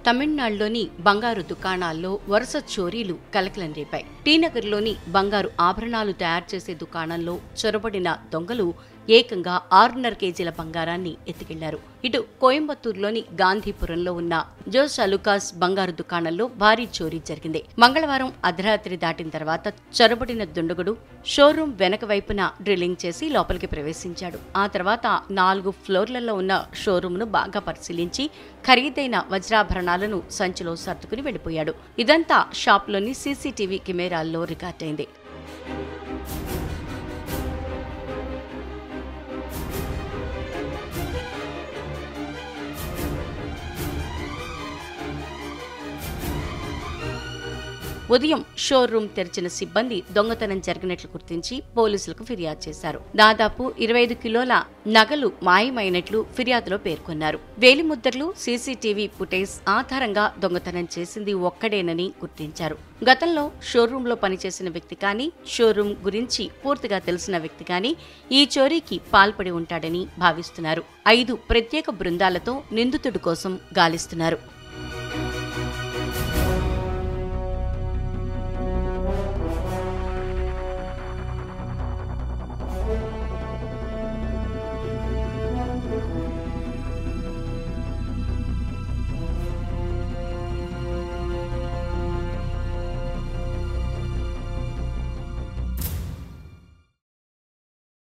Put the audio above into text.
తమిళనాడులోని బంగారు దుకాణాల్లో వరుస చోరీలు కలకలం రేపాయి టీనగర్లోని బంగారు ఆభరణాలు తయారు చేసే దుకాణంలో చొరబడిన దొంగలు ఏకంగా ఆరున్నర కేజీల బంగారాన్ని ఎత్తుకెళ్లారు ఇటు కోయంబత్తూరులోని గాంధీపురంలో ఉన్న జోస్ అలుకాస్ బంగారు దుకాణంలో భారీ చోరీ జరిగింది మంగళవారం అర్ధరాత్రి దాటిన తర్వాత చొరబడిన దుండగుడు షోరూం వెనక వైపున డ్రిల్లింగ్ చేసి లోపలికి ప్రవేశించాడు ఆ తర్వాత నాలుగు ఫ్లోర్లలో ఉన్న షోరూంను బాగా పరిశీలించి ఖరీదైన వజ్రాభరణాలను సంచిలో సర్దుకుని వెళ్లిపోయాడు ఇదంతా షాప్లోని సీసీటీవీ కెమెరాల్లో రికార్డైంది ఉదయం షోరూం తెరిచిన సిబ్బంది దొంగతనం జరిగినట్లు గుర్తించి పోలీసులకు ఫిర్యాదు చేశారు దాదాపు ఇరవై ఐదు కిలోల నగలు మాయమైనట్లు ఫిర్యాదులో పేర్కొన్నారు వేలిముద్రలు సీసీటీవీ ఫుటేజ్ ఆధారంగా దొంగతనం చేసింది ఒక్కడేనని గుర్తించారు గతంలో షోరూంలో పనిచేసిన వ్యక్తి కానీ షోరూం గురించి పూర్తిగా తెలిసిన వ్యక్తి కానీ ఈ చోరీకి పాల్పడి ఉంటాడని భావిస్తున్నారు ఐదు ప్రత్యేక బృందాలతో నిందితుడి కోసం గాలిస్తున్నారు